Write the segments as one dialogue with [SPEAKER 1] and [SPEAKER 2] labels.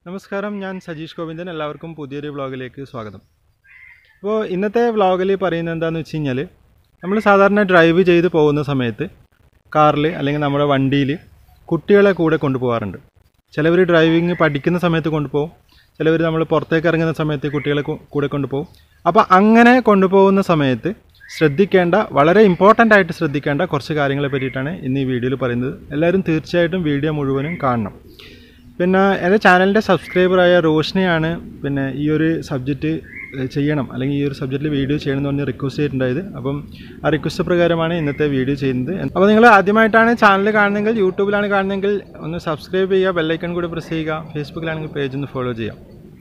[SPEAKER 1] നമസ്കാരം ഞാൻ സജീഷ് ഗോവിന്ദൻ എല്ലാവർക്കും പുതിയൊരു വ്ളോഗിലേക്ക് സ്വാഗതം അപ്പോൾ ഇന്നത്തെ വ്ളോഗിൽ പറയുന്നത് എന്താണെന്ന് വെച്ച് കഴിഞ്ഞാൽ നമ്മൾ സാധാരണ ഡ്രൈവ് ചെയ്ത് പോകുന്ന സമയത്ത് കാറിൽ അല്ലെങ്കിൽ നമ്മുടെ വണ്ടിയിൽ കുട്ടികളെ കൂടെ കൊണ്ടുപോകാറുണ്ട് ചിലവർ ഡ്രൈവിങ് പഠിക്കുന്ന സമയത്ത് കൊണ്ടുപോകും ചിലവർ നമ്മൾ പുറത്തേക്ക് ഇറങ്ങുന്ന സമയത്ത് കുട്ടികളെ കൂ- കൂടെ കൊണ്ടുപോകും അപ്പോൾ അങ്ങനെ കൊണ്ടുപോകുന്ന സമയത്ത് ശ്രദ്ധിക്കേണ്ട വളരെ ഇമ്പോർട്ടൻ്റ് ആയിട്ട് ശ്രദ്ധിക്കേണ്ട കുറച്ച് കാര്യങ്ങളെ പറ്റിയിട്ടാണ് ഇന്ന് ഈ വീഡിയോയിൽ പറയുന്നത് എല്ലാവരും തീർച്ചയായിട്ടും വീഡിയോ മുഴുവനും കാണണം പിന്നെ എൻ്റെ ചാനലിൻ്റെ സബ്സ്ക്രൈബറായ റോഷ്നിയാണ് പിന്നെ ഈ ഒരു സബ്ജക്റ്റ് ചെയ്യണം അല്ലെങ്കിൽ ഈ ഒരു സബ്ജക്റ്റിൽ വീഡിയോ ചെയ്യണം എന്ന് പറഞ്ഞ് റിക്വസ്റ്റ് ചെയ്തിട്ടുണ്ടായത് അപ്പം ആ റിക്വസ്റ്റ് പ്രകാരമാണ് ഇന്നത്തെ വീഡിയോ ചെയ്യുന്നത് അപ്പോൾ നിങ്ങൾ ആദ്യമായിട്ടാണ് ചാനൽ കാണുന്നതെങ്കിൽ യൂട്യൂബിലാണ് കാണുന്നതെങ്കിൽ ഒന്ന് സബ്സ്ക്രൈബ് ചെയ്യുക ബെല്ലൈക്കൺ കൂടി പ്രസ് ചെയ്യുക ഫേസ്ബുക്കിലാണെങ്കിൽ പേജ് ഒന്ന് ഫോളോ ചെയ്യാം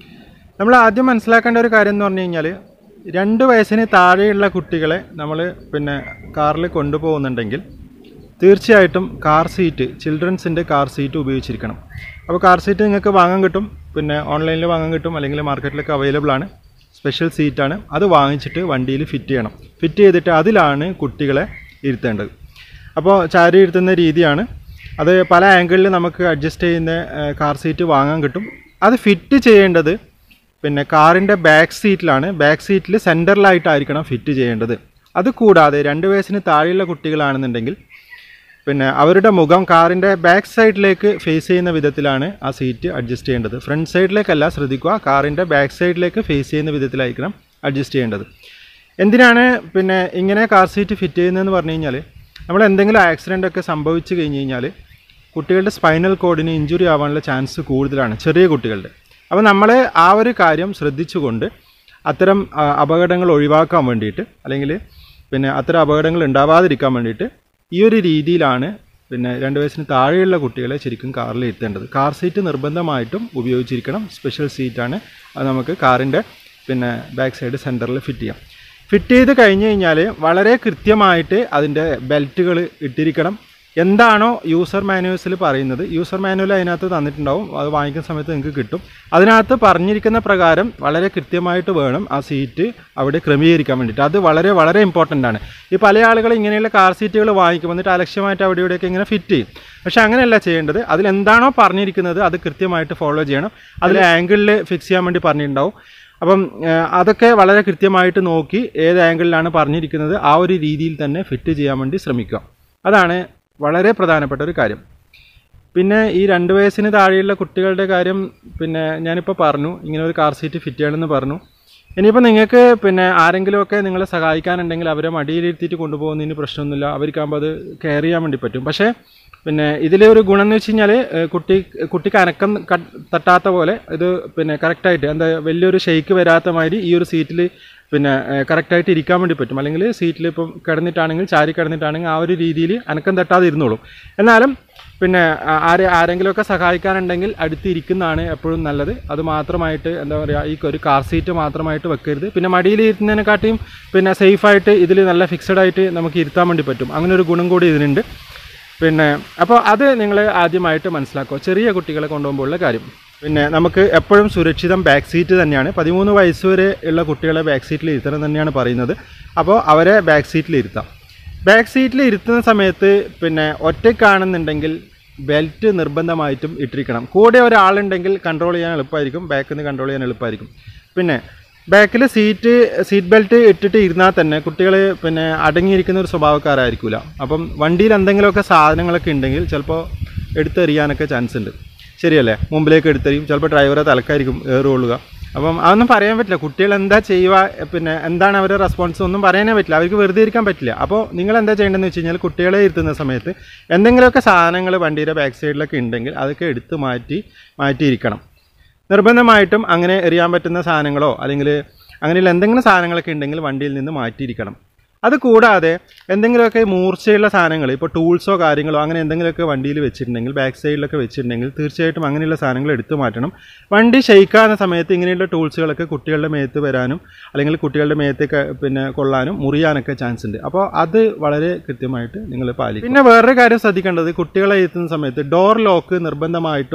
[SPEAKER 1] നമ്മൾ ആദ്യം മനസ്സിലാക്കേണ്ട ഒരു കാര്യം എന്ന് പറഞ്ഞു കഴിഞ്ഞാൽ രണ്ട് വയസ്സിന് താഴെയുള്ള കുട്ടികളെ നമ്മൾ പിന്നെ കാറിൽ കൊണ്ടുപോകുന്നുണ്ടെങ്കിൽ തീർച്ചയായിട്ടും കാർ സീറ്റ് ചിൽഡ്രൻസിൻ്റെ കാർ സീറ്റ് ഉപയോഗിച്ചിരിക്കണം അപ്പോൾ കാർ സീറ്റ് നിങ്ങൾക്ക് വാങ്ങാൻ കിട്ടും പിന്നെ ഓൺലൈനിൽ വാങ്ങാൻ കിട്ടും അല്ലെങ്കിൽ മാർക്കറ്റിലൊക്കെ അവൈലബിൾ ആണ് സ്പെഷ്യൽ സീറ്റാണ് അത് വാങ്ങിച്ചിട്ട് വണ്ടിയിൽ ഫിറ്റ് ചെയ്യണം ഫിറ്റ് ചെയ്തിട്ട് അതിലാണ് കുട്ടികളെ ഇരുത്തേണ്ടത് അപ്പോൾ ചാരി ഇരുത്തുന്ന രീതിയാണ് അത് പല ആംഗിളിൽ നമുക്ക് അഡ്ജസ്റ്റ് ചെയ്യുന്ന ഏഹ്, കാർ സീറ്റ് വാങ്ങാൻ കിട്ടും അത് ഫിറ്റ് ചെയ്യേണ്ടത് പിന്നെ കാറിൻ്റെ ബാക്ക് സീറ്റിലാണ് ബാക്ക് സീറ്റിൽ സെൻറ്ററിലായിട്ടായിരിക്കണം ഫിറ്റ് ചെയ്യേണ്ടത് അത് കൂടാതെ രണ്ട് വയസ്സിന് താഴെയുള്ള കുട്ടികളാണെന്നുണ്ടെങ്കിൽ പിന്നെ അവരുടെ മുഖം കാറിൻ്റെ ബാക്ക് സൈഡിലേക്ക് ഫേസ് ചെയ്യുന്ന വിധത്തിലാണ് ആ സീറ്റ് അഡ്ജസ്റ്റ് ചെയ്യേണ്ടത് ഫ്രണ്ട് സൈഡിലേക്കല്ല ശ്രദ്ധിക്കുക കാറിൻ്റെ ബാക്ക് സൈഡിലേക്ക് ഫേസ് ചെയ്യുന്ന വിധത്തിലായിരിക്കണം അഡ്ജസ്റ്റ് ചെയ്യേണ്ടത് എന്തിനാണ് പിന്നെ ഇങ്ങനെ കാർ സീറ്റ് ഫിറ്റ് ചെയ്യുന്നതെന്ന് പറഞ്ഞു കഴിഞ്ഞാൽ നമ്മൾ എന്തെങ്കിലും ആക്സിഡൻ്റ് ഒക്കെ സംഭവിച്ചു കഴിഞ്ഞ് കഴിഞ്ഞാൽ കുട്ടികളുടെ സ്പൈനൽ കോഡിന് ഇഞ്ചുറി ആവാനുള്ള ചാൻസ് കൂടുതലാണ് ചെറിയ കുട്ടികളുടെ അപ്പോൾ നമ്മൾ ആ ഒരു കാര്യം ശ്രദ്ധിച്ചുകൊണ്ട് അത്തരം ആ, അപകടങ്ങൾ ഒഴിവാക്കാൻ വേണ്ടിയിട്ട് അല്ലെങ്കിൽ പിന്നെ അത്തരം അപകടങ്ങൾ ഉണ്ടാവാതിരിക്കാൻ വേണ്ടിയിട്ട് ഈ ഒരു രീതിയിലാണ് പിന്നെ രണ്ട് വയസ്സിന് താഴെയുള്ള കുട്ടികളെ ശരിക്കും കാറിൽ ഇരുത്തേണ്ടത് കാർ സീറ്റ് നിർബന്ധമായിട്ടും ഉപയോഗിച്ചിരിക്കണം സ്പെഷ്യൽ സീറ്റാണ് അത് നമുക്ക് കാറിൻ്റെ പിന്നെ ബാക്ക് സൈഡ് സെൻറ്ററിൽ ഫിറ്റ് ചെയ്യാം ഫിറ്റ് ചെയ്ത് കഴിഞ്ഞ് കഴിഞ്ഞാൽ വളരെ കൃത്യമായിട്ട് അതിൻ്റെ ബെൽറ്റുകൾ ഇട്ടിരിക്കണം എന്താണോ യൂസർ മാനുവൽസിൽ പറയുന്നത് യൂസർ മാനുവൽ അതിനകത്ത് തന്നിട്ടുണ്ടാവും അത് വാങ്ങിക്കുന്ന സമയത്ത് നിങ്ങൾക്ക് കിട്ടും അതിനകത്ത് പറഞ്ഞിരിക്കുന്ന പ്രകാരം വളരെ കൃത്യമായിട്ട് വേണം ആ സീറ്റ് അവിടെ ക്രമീകരിക്കാൻ വേണ്ടിയിട്ട് അത് വളരെ വളരെ ഇമ്പോർട്ടൻ്റ് ആണ് ഈ പല ആളുകൾ ഇങ്ങനെയുള്ള കാർ സീറ്റുകൾ വാങ്ങിക്കും എന്നിട്ട് അലക്ഷ്യമായിട്ട് അവിടെ ഇവിടെയൊക്കെ ഇങ്ങനെ ഫിറ്റ് ചെയ്യും പക്ഷേ അങ്ങനെയല്ല ചെയ്യേണ്ടത് അതിൽ എന്താണോ പറഞ്ഞിരിക്കുന്നത് അത് കൃത്യമായിട്ട് ഫോളോ ചെയ്യണം അതിൽ ആംഗിളിൽ ഫിക്സ് ചെയ്യാൻ വേണ്ടി പറഞ്ഞിട്ടുണ്ടാവും അപ്പം ഏഹ്, അതൊക്കെ വളരെ കൃത്യമായിട്ട് നോക്കി ഏത് ആംഗിളിലാണ് പറഞ്ഞിരിക്കുന്നത് ആ ഒരു രീതിയിൽ തന്നെ ഫിറ്റ് ചെയ്യാൻ വേണ്ടി ശ്രമിക്കുക അതാണ് വളരെ പ്രധാനപ്പെട്ട ഒരു കാര്യം പിന്നെ ഈ രണ്ട് വയസ്സിന് താഴെയുള്ള കുട്ടികളുടെ കാര്യം പിന്നെ ഞാനിപ്പോൾ പറഞ്ഞു ഇങ്ങനെ ഒരു കാർ സീറ്റ് ഫിറ്റ് ചെയ്യണമെന്ന് പറഞ്ഞു ഇനിയിപ്പോൾ നിങ്ങൾക്ക് പിന്നെ ആരെങ്കിലുമൊക്കെ നിങ്ങളെ സഹായിക്കാനുണ്ടെങ്കിൽ അവരെ മടിയിലിരുത്തിയിട്ട് കൊണ്ടുപോകുന്നതിന് പ്രശ്നമൊന്നുമില്ല അവർക്കാകുമ്പോൾ അത് കെയർ ചെയ്യാൻ വേണ്ടി പറ്റും പക്ഷേ പിന്നെ ഇതിലെ ഒരു ഗുണം എന്ന് വെച്ച് കഴിഞ്ഞാൽ കുട്ടി കുട്ടിക്ക് അനക്കം ക- തട്ടാത്ത പോലെ ഇത് പിന്നെ കറക്റ്റായിട്ട് എന്താ വലിയൊരു ഷെയ്ക്ക് വരാത്ത മാതിരി ഈ ഒരു സീറ്റിൽ പിന്നെ കറക്റ്റായിട്ട് ഇരിക്കാൻ വേണ്ടി പറ്റും അല്ലെങ്കിൽ സീറ്റിൽ ഇപ്പം കിടന്നിട്ടാണെങ്കിൽ ചാരി കിടന്നിട്ടാണെങ്കിൽ ആ ഒരു രീതിയിൽ അനക്കം തട്ടാതെ ഇരുന്നോളും എന്നാലും പിന്നെ ആ- ആരെ ആരെങ്കിലുമൊക്കെ സഹായിക്കാനുണ്ടെങ്കിൽ അടുത്തിരിക്കുന്നതാണ് എപ്പോഴും നല്ലത് അത് മാത്രമായിട്ട് എന്താ പറയുക ഈ ഒരു കാർ സീറ്റ് മാത്രമായിട്ട് വെക്കരുത് പിന്നെ മടിയിൽ ഇരുത്തുന്നതിനെക്കാട്ടിയും പിന്നെ സേഫായിട്ട് ഇതിൽ നല്ല ഫിക്സഡ് ആയിട്ട് നമുക്ക് ഇരുത്താൻ വേണ്ടി പറ്റും അങ്ങനെ ഒരു ഗുണം കൂടി ഇതിനുണ്ട് പിന്നെ അപ്പോൾ അത് നിങ്ങൾ ആദ്യമായിട്ട് മനസ്സിലാക്കുക ചെറിയ കുട്ടികളെ കൊണ്ടുപോകുമ്പോഴുള്ള കാര്യം പിന്നെ നമുക്ക് എപ്പോഴും സുരക്ഷിതം ബാക്ക് സീറ്റ് തന്നെയാണ് പതിമൂന്ന് വയസ്സ് വരെ ഉള്ള കുട്ടികളെ ബാക്ക് സീറ്റിൽ ഇരുത്തണം തന്നെയാണ് പറയുന്നത് അപ്പോൾ അവരെ ബാക്ക് സീറ്റിൽ ഇരുത്താം ബാക്ക് സീറ്റിൽ ഇരുത്തുന്ന സമയത്ത് പിന്നെ ഒറ്റയ്ക്കാണെന്നുണ്ടെങ്കിൽ ബെൽറ്റ് നിർബന്ധമായിട്ടും ഇട്ടിരിക്കണം കൂടെ ഒരാളുണ്ടെങ്കിൽ കൺട്രോൾ ചെയ്യാൻ എളുപ്പമായിരിക്കും ബാക്കിൽ നിന്ന് കൺട്രോൾ ചെയ്യാൻ എളുപ്പമായിരിക്കും പിന്നെ ബാക്കിൽ സീറ്റ് സീറ്റ് ബെൽറ്റ് ഇട്ടിട്ട് ഇരുന്നാൽ തന്നെ കുട്ടികൾ പിന്നെ അടങ്ങിയിരിക്കുന്ന ഒരു സ്വഭാവക്കാരായിരിക്കില്ല അപ്പം വണ്ടിയിൽ എന്തെങ്കിലുമൊക്കെ സാധനങ്ങളൊക്കെ ഉണ്ടെങ്കിൽ ചിലപ്പോൾ എടുത്തെറിയാനൊക്കെ ചാൻസ് ഉണ്ട് ശരിയല്ലേ മുമ്പിലേക്ക് എടുത്തെറിയും ചിലപ്പോൾ ഡ്രൈവറെ തലക്കായിരിക്കും ഏറുകൊള്ളുക അപ്പം അതൊന്നും പറയാൻ പറ്റില്ല കുട്ടികൾ എന്താ ചെയ്യുക പിന്നെ എന്താണ് അവരുടെ റെസ്പോൺസ് ഒന്നും പറയാനേ പറ്റില്ല അവർക്ക് വെറുതെ ഇരിക്കാൻ പറ്റില്ല അപ്പോൾ നിങ്ങൾ എന്താ ചെയ്യേണ്ടതെന്ന് വെച്ച് കഴിഞ്ഞാൽ കുട്ടികളെ ഇരുത്തുന്ന സമയത്ത് എന്തെങ്കിലുമൊക്കെ സാധനങ്ങൾ വണ്ടിയുടെ ബാക്ക് സൈഡിലൊക്കെ ഉണ്ടെങ്കിൽ അതൊക്കെ എടുത്ത് മാറ്റി മാറ്റിയിരിക്കണം നിർബന്ധമായിട്ടും അങ്ങനെ എറിയാൻ പറ്റുന്ന സാധനങ്ങളോ അല്ലെങ്കിൽ അങ്ങനെയുള്ള എന്തെങ്കിലും സാധനങ്ങളൊക്കെ ഉണ്ടെങ്കിൽ വണ്ടിയിൽ നിന്ന് മാറ്റിയിരിക്കണം അത് കൂടാതെ എന്തെങ്കിലുമൊക്കെ മൂർച്ചയുള്ള സാധനങ്ങൾ ഇപ്പോൾ ടൂൾസോ കാര്യങ്ങളോ അങ്ങനെ എന്തെങ്കിലുമൊക്കെ വണ്ടിയിൽ വെച്ചിട്ടുണ്ടെങ്കിൽ ബാക്ക് സൈഡിലൊക്കെ വെച്ചിട്ടുണ്ടെങ്കിൽ തീർച്ചയായിട്ടും അങ്ങനെയുള്ള സാധനങ്ങൾ എടുത്തു മാറ്റണം വണ്ടി ഷെയ്ക്കാവുന്ന സമയത്ത് ഇങ്ങനെയുള്ള ടൂൾസുകളൊക്കെ കുട്ടികളുടെ മേത്ത് വരാനും അല്ലെങ്കിൽ കുട്ടികളുടെ മേത്തേക്ക് പിന്നെ കൊള്ളാനും മുറിയാനൊക്കെ ചാൻസ് ഉണ്ട് അപ്പോൾ അത് വളരെ കൃത്യമായിട്ട് നിങ്ങൾ പാലിക്കും പിന്നെ വേറൊരു കാര്യം ശ്രദ്ധിക്കേണ്ടത് കുട്ടികളെ എത്തുന്ന സമയത്ത് ഡോർ ലോക്ക് നിർബന്ധമായിട്ടും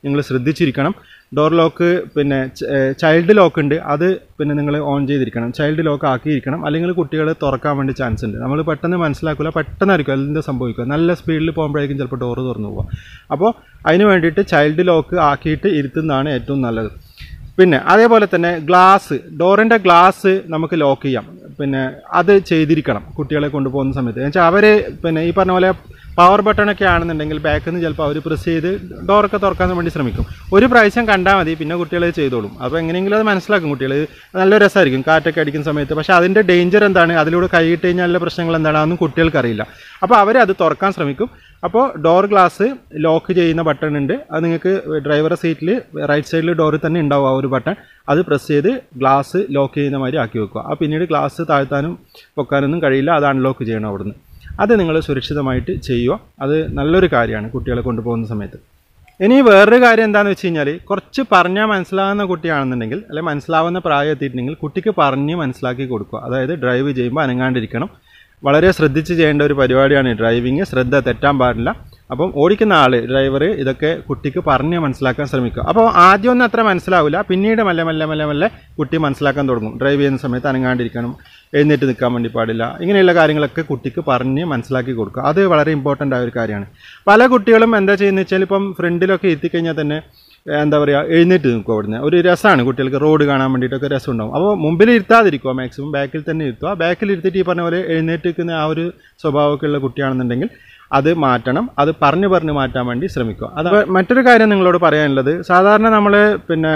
[SPEAKER 1] നിങ്ങൾ ശ്രദ്ധിച്ചിരിക്കണം ഡോർ ലോക്ക് പിന്നെ ചൈൽഡ് ലോക്ക് ഉണ്ട് അത് പിന്നെ നിങ്ങൾ ഓൺ ചെയ്തിരിക്കണം ചൈൽഡ് ലോക്ക് ആക്കിയിരിക്കണം അല്ലെങ്കിൽ കുട്ടികൾ തുറക്കാൻ വേണ്ടി ചാൻസ് ഉണ്ട് നമ്മൾ പെട്ടെന്ന് മനസ്സിലാക്കില്ല പെട്ടെന്നായിരിക്കും എന്ത് സംഭവിക്കുക നല്ല സ്പീഡിൽ പോകുമ്പോഴേക്കും ചിലപ്പോൾ ഡോറ് തുറന്നു പോവുക അപ്പോൾ അതിന് വേണ്ടിയിട്ട് ചൈൽഡ് ലോക്ക് ആക്കിയിട്ട് ഇരുത്തുന്നതാണ് ഏറ്റവും നല്ലത് പിന്നെ അതേപോലെ തന്നെ ഗ്ലാസ് ഡോറിൻ്റെ ഗ്ലാസ് നമുക്ക് ലോക്ക് ചെയ്യാം പിന്നെ അത് ചെയ്തിരിക്കണം കുട്ടികളെ കൊണ്ടുപോകുന്ന സമയത്ത് എന്നുവെച്ചാൽ അവർ പിന്നെ ഈ പറഞ്ഞ പോലെ പവർ ബട്ടണൊക്കെ ആണെന്നുണ്ടെങ്കിൽ ബാക്കിൽ നിന്ന് ചിലപ്പോൾ അവർ പ്രസ് ചെയ്ത് ഡോറൊക്കെ തുറക്കാൻ വേണ്ടി ശ്രമിക്കും ഒരു പ്രാവശ്യം കണ്ടാൽ മതി പിന്നെ കുട്ടികൾ ചെയ്തോളും അപ്പോൾ എങ്ങനെയെങ്കിലും അത് മനസ്സിലാക്കും കുട്ടികൾ നല്ല രസമായിരിക്കും കാറ്റൊക്കെ അടിക്കുന്ന സമയത്ത് പക്ഷേ അതിൻ്റെ ഡേഞ്ചർ എന്താണ് അതിലൂടെ കൈയിട്ട് കഴിഞ്ഞാലുള്ള പ്രശ്നങ്ങൾ എന്താണ് അതൊന്നും കുട്ടികൾക്കറിയില്ല അപ്പോൾ അവർ അത് തുറക്കാൻ ശ്രമിക്കും അപ്പോൾ ഡോർ ഗ്ലാസ് ലോക്ക് ചെയ്യുന്ന ബട്ടൺ ഉണ്ട് അത് നിങ്ങൾക്ക് ഡ്രൈവറുടെ സീറ്റിൽ റൈറ്റ് സൈഡിൽ ഡോറിൽ തന്നെ ഉണ്ടാവും ആ ഒരു ബട്ടൺ അത് പ്രസ് ചെയ്ത് ഗ്ലാസ് ലോക്ക് ചെയ്യുന്ന മാതിരി ആക്കി വെക്കുക ആ പിന്നീട് ഗ്ലാസ് താഴ്ത്താനും പൊക്കാനൊന്നും കഴിയില്ല അത് അൺലോക്ക് ചെയ്യണം അവിടുന്ന് അത് നിങ്ങൾ സുരക്ഷിതമായിട്ട് ചെയ്യുക അത് നല്ലൊരു കാര്യമാണ് കുട്ടികളെ കൊണ്ടുപോകുന്ന സമയത്ത് ഇനി വേറൊരു കാര്യം എന്താണെന്ന് വെച്ച് കഴിഞ്ഞാൽ കുറച്ച് പറഞ്ഞാൽ മനസ്സിലാവുന്ന കുട്ടിയാണെന്നുണ്ടെങ്കിൽ അല്ലെങ്കിൽ മനസ്സിലാവുന്ന പ്രായം എത്തിയിട്ടുണ്ടെങ്കിൽ കുട്ടിക്ക് പറഞ്ഞ് മനസ്സിലാക്കി കൊടുക്കുക അതായത് ഡ്രൈവ് ചെയ്യുമ്പോൾ അനങ്ങാണ്ടിരിക്കണം വളരെ ശ്രദ്ധിച്ച് ചെയ്യേണ്ട ഒരു പരിപാടിയാണ് ഈ ഡ്രൈവിങ് ശ്രദ്ധ തെറ്റാൻ പാടില്ല അപ്പം ഓടിക്കുന്ന ആൾ ഡ്രൈവർ ഇതൊക്കെ കുട്ടിക്ക് പറഞ്ഞ് മനസ്സിലാക്കാൻ ശ്രമിക്കുക അപ്പോൾ ആദ്യമൊന്നും അത്ര മനസ്സിലാവില്ല പിന്നീട് മെല്ലെ മെല്ലെ മെല്ലെ മെല്ലെ കുട്ടി മനസ്സിലാക്കാൻ തുടങ്ങും ഡ്രൈവ് ചെയ്യുന്ന സമയത്ത് അനങ്ങാണ്ടിരിക്കണം എഴുന്നേറ്റ് നിൽക്കാൻ വേണ്ടി പാടില്ല ഇങ്ങനെയുള്ള കാര്യങ്ങളൊക്കെ കുട്ടിക്ക് പറഞ്ഞ് മനസ്സിലാക്കി കൊടുക്കുക അത് വളരെ ഇമ്പോർട്ടൻ്റ് ആയ ഒരു കാര്യമാണ് പല കുട്ടികളും എന്താ ചെയ്യുന്നത് വെച്ചാൽ ഇപ്പം ഫ്രണ്ടിലൊക്കെ എത്തിക്കഴിഞ്ഞാൽ തന്നെ എന്താ പറയുക എഴുന്നേറ്റ് നിൽക്കും അവിടുന്ന് ഒരു രസമാണ് കുട്ടികൾക്ക് റോഡ് കാണാൻ വേണ്ടിയിട്ടൊക്കെ രസം ഉണ്ടാവും അപ്പോൾ മുമ്പിൽ ഇരുത്താതിരിക്കുക മാക്സിമം ബാക്കിൽ തന്നെ ഇരുത്തുക ബാക്കിൽ ഇരുത്തിയിട്ട് ഈ പറഞ്ഞ പോലെ എഴുന്നേറ്റ് നിൽക്കുന്ന ആ ഒരു സ്വഭാവമൊക്കെ ഉള്ള കുട്ടിയാണെന്നുണ്ടെങ്കിൽ അത് മാറ്റണം അത് പറഞ്ഞു പറഞ്ഞ് മാറ്റാൻ വേണ്ടി ശ്രമിക്കുക അത് മറ്റൊരു കാര്യം നിങ്ങളോട് പറയാനുള്ളത് സാധാരണ നമ്മൾ പിന്നെ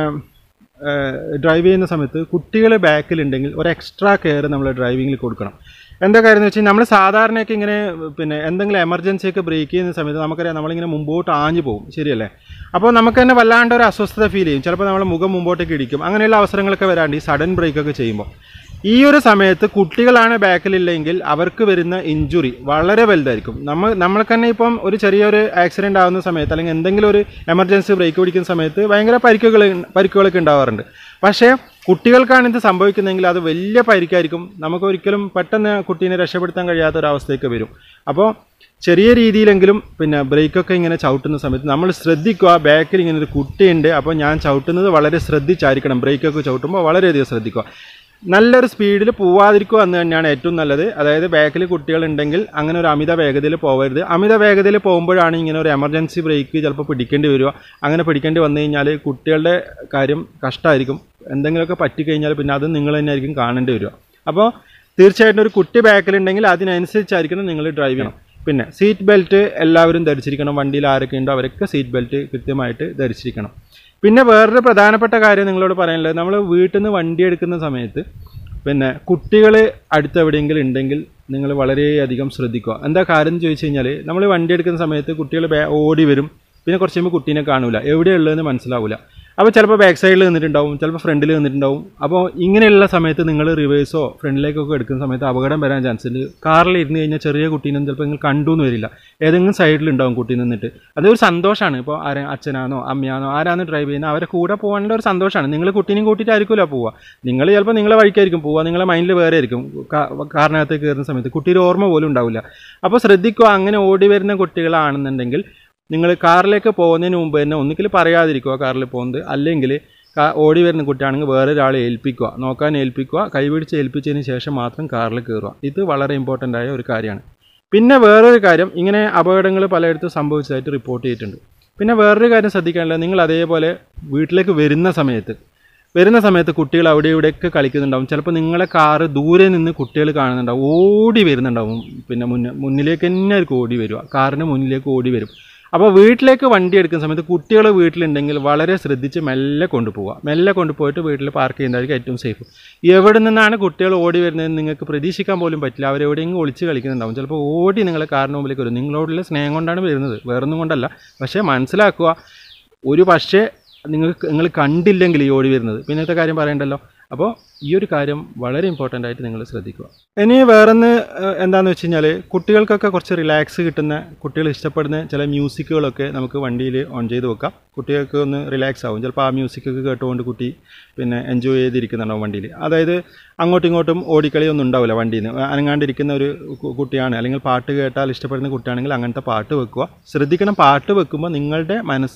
[SPEAKER 1] ഡ്രൈവ് ചെയ്യുന്ന സമയത്ത് കുട്ടികൾ ബാക്കിലുണ്ടെങ്കിൽ ഒരു എക്സ്ട്രാ കെയർ നമ്മൾ ഡ്രൈവിങ്ങിൽ കൊടുക്കണം എന്താ കാര്യം എന്ന് വെച്ചാൽ നമ്മൾ സാധാരണയൊക്കെ ഇങ്ങനെ പിന്നെ എന്തെങ്കിലും എമർജൻസി ഒക്കെ ബ്രേക്ക് ചെയ്യുന്ന സമയത്ത് നമുക്കറിയാം നമ്മളിങ്ങനെ മുമ്പോട്ട് ആഞ്ഞു പോകും ശരിയല്ലേ അപ്പോൾ നമുക്ക് തന്നെ വല്ലാണ്ട് ഒരു അസ്വസ്ഥത ഫീൽ ചെയ്യും ചിലപ്പോൾ നമ്മൾ മുഖം മുമ്പോട്ടേക്ക് ഇടിക്കും അങ്ങനെയുള്ള അവസരങ്ങളൊക്കെ വരാണ്ട് ഈ സഡൻ ബ്രേക്ക് ഒക്കെ ചെയ്യുമ്പോൾ ഈ ഒരു സമയത്ത് കുട്ടികളാണ് ബാക്കിലില്ലെങ്കിൽ അവർക്ക് വരുന്ന ഇഞ്ചുറി വളരെ വലുതായിരിക്കും നമ്മൾ നമ്മൾക്ക് തന്നെ ഇപ്പം ഒരു ചെറിയൊരു ആക്സിഡൻ്റ് ആവുന്ന സമയത്ത് അല്ലെങ്കിൽ എന്തെങ്കിലും ഒരു എമർജൻസി ബ്രേക്ക് പിടിക്കുന്ന സമയത്ത് ഭയങ്കര പരിക്കുകൾ പരിക്കുകളൊക്കെ ഉണ്ടാവാറുണ്ട് പക്ഷേ കുട്ടികൾക്കാണ് ഇത് സംഭവിക്കുന്നതെങ്കിൽ അത് വലിയ പരിക്കായിരിക്കും നമുക്ക് ഒരിക്കലും പെട്ടെന്ന് കുട്ടീനെ രക്ഷപ്പെടുത്താൻ കഴിയാത്ത ഒരു അവസ്ഥയൊക്കെ വരും അപ്പോൾ ചെറിയ രീതിയിലെങ്കിലും പിന്നെ ബ്രേക്കൊക്കെ ഇങ്ങനെ ചവിട്ടുന്ന സമയത്ത് നമ്മൾ ശ്രദ്ധിക്കുക ബാക്കിൽ ഇങ്ങനെ ഒരു കുട്ടിയുണ്ട് അപ്പോൾ ഞാൻ ചവിട്ടുന്നത് വളരെ ശ്രദ്ധിച്ചായിരിക്കണം ബ്രേക്കൊക്കെ ചവിട്ടുമ്പോൾ വളരെയധികം ശ്രദ്ധിക്കുക നല്ലൊരു സ്പീഡിൽ പോവാതിരിക്കുക എന്ന് തന്നെയാണ് ഏറ്റവും നല്ലത് അതായത് ബാക്കിൽ കുട്ടികളുണ്ടെങ്കിൽ അങ്ങനെ ഒരു അമിത വേഗതയിൽ പോകരുത് അമിത വേഗതയിൽ പോകുമ്പോഴാണ് ഇങ്ങനെ ഒരു എമർജൻസി ബ്രേക്ക് ചിലപ്പോൾ പിടിക്കേണ്ടി വരിക അങ്ങനെ പിടിക്കേണ്ടി വന്നു കഴിഞ്ഞാൽ കുട്ടികളുടെ കാര്യം കഷ്ടമായിരിക്കും എന്തെങ്കിലുമൊക്കെ പറ്റിക്കഴിഞ്ഞാൽ പിന്നെ അത് നിങ്ങൾ തന്നെ ആയിരിക്കും കാണേണ്ടി വരിക അപ്പോൾ തീർച്ചയായിട്ടും ഒരു കുട്ടി ബാക്കിലുണ്ടെങ്കിൽ അതിനനുസരിച്ചായിരിക്കണം നിങ്ങൾ ഡ്രൈവ് ചെയ്യണം പിന്നെ സീറ്റ് ബെൽറ്റ് എല്ലാവരും ധരിച്ചിരിക്കണം വണ്ടിയിൽ ആരൊക്കെ ഉണ്ടോ അവരൊക്കെ സീറ്റ് ബെൽറ്റ് കൃത്യമായിട്ട് ധരിച്ചിരിക്കണം പിന്നെ വേറൊരു പ്രധാനപ്പെട്ട കാര്യം നിങ്ങളോട് പറയാനുള്ളത് നമ്മൾ വീട്ടിൽ നിന്ന് വണ്ടി എടുക്കുന്ന സമയത്ത് പിന്നെ കുട്ടികൾ അടുത്ത് എവിടെയെങ്കിലും ഉണ്ടെങ്കിൽ നിങ്ങൾ വളരെയധികം ശ്രദ്ധിക്കുക എന്താ കാര്യം എന്ന് ചോദിച്ചു കഴിഞ്ഞാൽ നമ്മൾ വണ്ടി എടുക്കുന്ന സമയത്ത് കുട്ടികൾ ഓടി വരും പിന്നെ കുറച്ച് കഴിയുമ്പോൾ കുട്ടീനെ കാണൂല എവിടെയുള്ളതെന്ന് മനസ്സിലാവില്ല അപ്പോൾ ചിലപ്പോൾ ബാക്ക് സൈഡിൽ നിന്നിട്ടുണ്ടാവും ചിലപ്പോൾ ഫ്രണ്ടിൽ നിന്നിട്ടുണ്ടാവും അപ്പോൾ ഇങ്ങനെയുള്ള സമയത്ത് നിങ്ങൾ റിവേഴ്സോ ഫ്രണ്ടിലേക്കൊക്കെ എടുക്കുന്ന സമയത്ത് അപകടം വരാൻ ചാൻസ് ഉണ്ട് കാറിൽ ഇരുന്ന് കഴിഞ്ഞാൽ ചെറിയ കുട്ടീനെ ചിലപ്പോൾ നിങ്ങൾ കണ്ടു എന്ന് വരില്ല ഏതെങ്കിലും സൈഡിലുണ്ടാവും കുട്ടി നിന്നിട്ട് അതൊരു സന്തോഷമാണ് ഇപ്പോൾ ആരെ അച്ഛനാണോ അമ്മയാണോ ആരാണ് ഡ്രൈവ് ചെയ്യുന്നത് അവരെ കൂടെ പോകാനുള്ള ഒരു സന്തോഷമാണ് നിങ്ങൾ കുട്ടീനെയും കൂട്ടിയിട്ടായിരിക്കുമല്ലോ പോവുക നിങ്ങൾ ചിലപ്പോൾ നിങ്ങളെ വഴിക്കായിരിക്കും പോവുക നിങ്ങളെ മൈൻഡിൽ വേറെ ആയിരിക്കും കാറിനകത്ത് കയറുന്ന സമയത്ത് കുട്ടിയുടെ ഓർമ്മ പോലും ഉണ്ടാവില്ല അപ്പോൾ ശ്രദ്ധിക്കുക അങ്ങനെ ഓടി വരുന്ന കുട്ടികളാണെന്നുണ്ടെങ്കിൽ നിങ്ങൾ കാറിലേക്ക് പോകുന്നതിന് മുമ്പ് തന്നെ ഒന്നുകിൽ പറയാതിരിക്കുക കാറിൽ പോകുന്നത് അല്ലെങ്കിൽ ഓടി വരുന്ന കുട്ടിയാണെങ്കിൽ വേറെ ഒരാളെ ഏൽപ്പിക്കുക നോക്കാൻ ഏൽപ്പിക്കുക കൈപിടിച്ച് ഏൽപ്പിച്ചതിന് ശേഷം മാത്രം കാറിൽ കയറുക ഇത് വളരെ ഇമ്പോർട്ടൻ്റ് ആയ ഒരു കാര്യമാണ് പിന്നെ വേറൊരു കാര്യം ഇങ്ങനെ അപകടങ്ങൾ പലയിടത്തും സംഭവിച്ചതായിട്ട് റിപ്പോർട്ട് ചെയ്തിട്ടുണ്ട് പിന്നെ വേറൊരു കാര്യം ശ്രദ്ധിക്കാനുള്ളത് നിങ്ങൾ അതേപോലെ വീട്ടിലേക്ക് വരുന്ന സമയത്ത് വരുന്ന സമയത്ത് കുട്ടികൾ അവിടെ ഇവിടെയൊക്കെ കളിക്കുന്നുണ്ടാവും ചിലപ്പോൾ നിങ്ങളെ കാറ് ദൂരെ നിന്ന് കുട്ടികൾ കാണുന്നുണ്ടാവും ഓടി വരുന്നുണ്ടാവും പിന്നെ മുന്നേ മുന്നിലേക്ക് തന്നെ ആയിരിക്കും ഓടി വരിക കാറിന് മുന്നിലേക്ക് ഓടി വരും അപ്പോൾ വീട്ടിലേക്ക് വണ്ടി എടുക്കുന്ന സമയത്ത് കുട്ടികൾ വീട്ടിലുണ്ടെങ്കിൽ വളരെ ശ്രദ്ധിച്ച് മെല്ലെ കൊണ്ടുപോവുക മെല്ലെ കൊണ്ടുപോയിട്ട് വീട്ടിൽ പാർക്ക് ചെയ്യുന്നതായിരിക്കും ഏറ്റവും സേഫ് എവിടെ നിന്നാണ് കുട്ടികൾ ഓടി വരുന്നത് നിങ്ങൾക്ക് പ്രതീക്ഷിക്കാൻ പോലും പറ്റില്ല അവരെവിടെയെങ്കിലും ഒളിച്ച് കളിക്കുന്നുണ്ടാവും ചിലപ്പോൾ ഓടി നിങ്ങളെ കാറിന് മുമ്പിലേക്ക് വരും നിങ്ങളോടുള്ള സ്നേഹം കൊണ്ടാണ് വരുന്നത് വേറൊന്നും കൊണ്ടല്ല പക്ഷേ മനസ്സിലാക്കുക ഒരു പക്ഷേ നിങ്ങൾക്ക് നിങ്ങൾ കണ്ടില്ലെങ്കിൽ ഈ ഓടി വരുന്നത് പിന്നത്തെ കാര്യം പറയണ്ടല്ലോ അപ്പോൾ ഈ ഒരു കാര്യം വളരെ ഇമ്പോർട്ടൻ്റ് ആയിട്ട് നിങ്ങൾ ശ്രദ്ധിക്കുക ഇനി വേറൊന്ന് എന്താണെന്ന് വെച്ച് കഴിഞ്ഞാൽ കുട്ടികൾക്കൊക്കെ കുറച്ച് റിലാക്സ് കിട്ടുന്ന കുട്ടികൾ ഇഷ്ടപ്പെടുന്ന ചില മ്യൂസിക്കുകളൊക്കെ നമുക്ക് വണ്ടിയിൽ ഓൺ ചെയ്ത് വെക്കാം കുട്ടികൾക്ക് ഒന്ന് റിലാക്സ് ആവും ചിലപ്പോൾ ആ മ്യൂസിക്കൊക്കെ കേട്ടുകൊണ്ട് കുട്ടി പിന്നെ എൻജോയ് ചെയ്തിരിക്കുന്നുണ്ടാവും വണ്ടിയിൽ അതായത് അങ്ങോട്ടും ഇങ്ങോട്ടും ഓടിക്കളി ഒന്നും ഉണ്ടാവില്ല വണ്ടിയിൽ നിന്ന് അനങ്ങാണ്ടിരിക്കുന്ന ഒരു കുട്ടിയാണ് അല്ലെങ്കിൽ പാട്ട് കേട്ടാൽ ഇഷ്ടപ്പെടുന്ന കുട്ടിയാണെങ്കിൽ അങ്ങനത്തെ പാട്ട് വെക്കുക ശ്രദ്ധിക്കണം പാട്ട് വെക്കുമ്പോൾ നിങ്ങളുടെ മനസ്സ്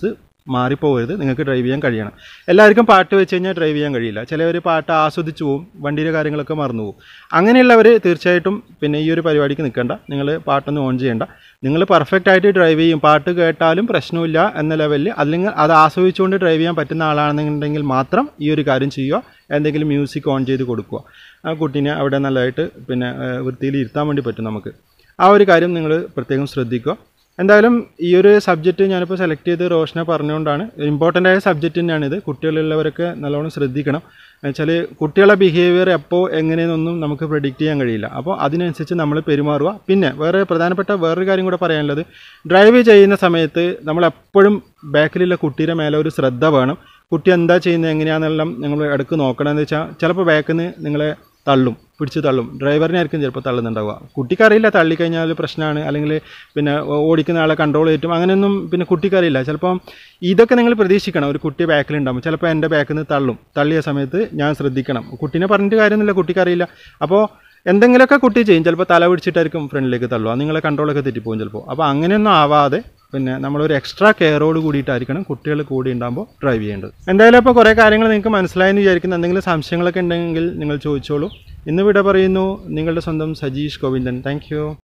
[SPEAKER 1] മാറിപ്പോകരുത് നിങ്ങൾക്ക് ഡ്രൈവ് ചെയ്യാൻ കഴിയണം എല്ലാവർക്കും പാട്ട് വെച്ച് കഴിഞ്ഞാൽ ഡ്രൈവ് ചെയ്യാൻ കഴിയില്ല ചിലവർ പാട്ട് ആസ്വദിച്ചു പോവും വണ്ടിയുടെ കാര്യങ്ങളൊക്കെ മറന്നു പോകും അങ്ങനെയുള്ളവർ തീർച്ചയായിട്ടും പിന്നെ ഈ ഒരു പരിപാടിക്ക് നിൽക്കേണ്ട നിങ്ങൾ പാട്ടൊന്നും ഓൺ ചെയ്യേണ്ട നിങ്ങൾ പെർഫെക്റ്റ് ആയിട്ട് ഡ്രൈവ് ചെയ്യും പാട്ട് കേട്ടാലും പ്രശ്നമില്ല എന്ന ലെവലിൽ അല്ലെങ്കിൽ അത് ആസ്വദിച്ചുകൊണ്ട് ഡ്രൈവ് ചെയ്യാൻ പറ്റുന്ന ആളാണെന്നുണ്ടെങ്കിൽ മാത്രം ഈ ഒരു കാര്യം ചെയ്യുക എന്തെങ്കിലും മ്യൂസിക് ഓൺ ചെയ്ത് കൊടുക്കുക ആ കുട്ടീനെ അവിടെ നല്ലതായിട്ട് പിന്നെ ഏഹ്, വൃത്തിയിൽ ഇരുത്താൻ വേണ്ടി പറ്റും നമുക്ക് ആ ഒരു കാര്യം നിങ്ങൾ പ്രത്യേകം ശ്രദ്ധിക്കുക എന്തായാലും ഈ ഒരു സബ്ജക്റ്റ് ഞാനിപ്പോൾ സെലക്ട് ചെയ്ത് റോഷനെ പറഞ്ഞുകൊണ്ടാണ് ഇമ്പോർട്ടൻ്റ് ആയ സബ്ജക്റ്റ് തന്നെയാണിത് കുട്ടികളുള്ളവരൊക്കെ നല്ലോണം ശ്രദ്ധിക്കണം എന്നുവെച്ചാൽ കുട്ടികളെ ബിഹേവിയർ എപ്പോൾ എങ്ങനെയെന്നൊന്നും നമുക്ക് പ്രെഡിക്റ്റ് ചെയ്യാൻ കഴിയില്ല അപ്പോൾ അതിനനുസരിച്ച് നമ്മൾ പെരുമാറുക പിന്നെ വേറെ പ്രധാനപ്പെട്ട വേറൊരു കാര്യം കൂടെ പറയാനുള്ളത് ഡ്രൈവ് ചെയ്യുന്ന സമയത്ത് നമ്മൾ എപ്പോഴും ബാക്കിലുള്ള കുട്ടിയുടെ മേലെ ഒരു ശ്രദ്ധ വേണം കുട്ടി എന്താ ചെയ്യുന്നത് എങ്ങനെയാണെന്നെല്ലാം നിങ്ങൾ ഇടയ്ക്ക് നോക്കണമെന്ന് വെച്ചാൽ ചിലപ്പോൾ ബാക്കിൽ നിന്ന് നിങ്ങളെ തള്ളും പിടിച്ച് തള്ളും ഡ്രൈവറിനായിരിക്കും ചിലപ്പോൾ തള്ളുന്നുണ്ടാവുക കുട്ടിക്കറിയില്ല തള്ളിക്കഴിഞ്ഞാൽ പ്രശ്നമാണ് അല്ലെങ്കിൽ പിന്നെ ഓ- ഓടിക്കുന്ന ആളെ കൺട്രോൾ ചെയ്തിട്ടും അങ്ങനെയൊന്നും പിന്നെ കുട്ടിക്കറിയില്ല ചിലപ്പം ഇതൊക്കെ നിങ്ങൾ പ്രതീക്ഷിക്കണം ഒരു കുട്ടി ബാക്കിലുണ്ടാകും ചിലപ്പോൾ എൻ്റെ ബാക്കിൽ നിന്ന് തള്ളും തള്ളിയ സമയത്ത് ഞാൻ ശ്രദ്ധിക്കണം കുട്ടീനെ പറഞ്ഞിട്ട് കാര്യമൊന്നുമില്ല കുട്ടിക്കറിയില്ല അപ്പോൾ എന്തെങ്കിലുമൊക്കെ കുട്ടി ചെയ്യും ചിലപ്പോൾ തല പിടിച്ചിട്ടായിരിക്കും ഫ്രണ്ടിലേക്ക് തള്ളുക നിങ്ങളെ കൺട്രോളൊക്കെ തെറ്റിപ്പോകും ചിലപ്പോൾ അപ്പോൾ അങ്ങനെയൊന്നും ആവാതെ പിന്നെ നമ്മളൊരു എക്സ്ട്രാ കെയറോട് കൂടിയിട്ടായിരിക്കണം കുട്ടികൾ കൂടി ഉണ്ടാകുമ്പോൾ ഡ്രൈവ് ചെയ്യേണ്ടത് എന്തായാലും ഇപ്പോൾ കുറേ കാര്യങ്ങൾ നിങ്ങൾക്ക് മനസ്സിലായെന്ന് വിചാരിക്കുന്ന എന്തെങ്കിലും സംശയങ്ങളൊക്കെ ഉണ്ടെങ്കിൽ നിങ്ങൾ ചോദിച്ചോളൂ ഇന്ന് വിട പറയുന്നു നിങ്ങളുടെ സ്വന്തം സജീഷ് ഗോവിന്ദൻ താങ്ക്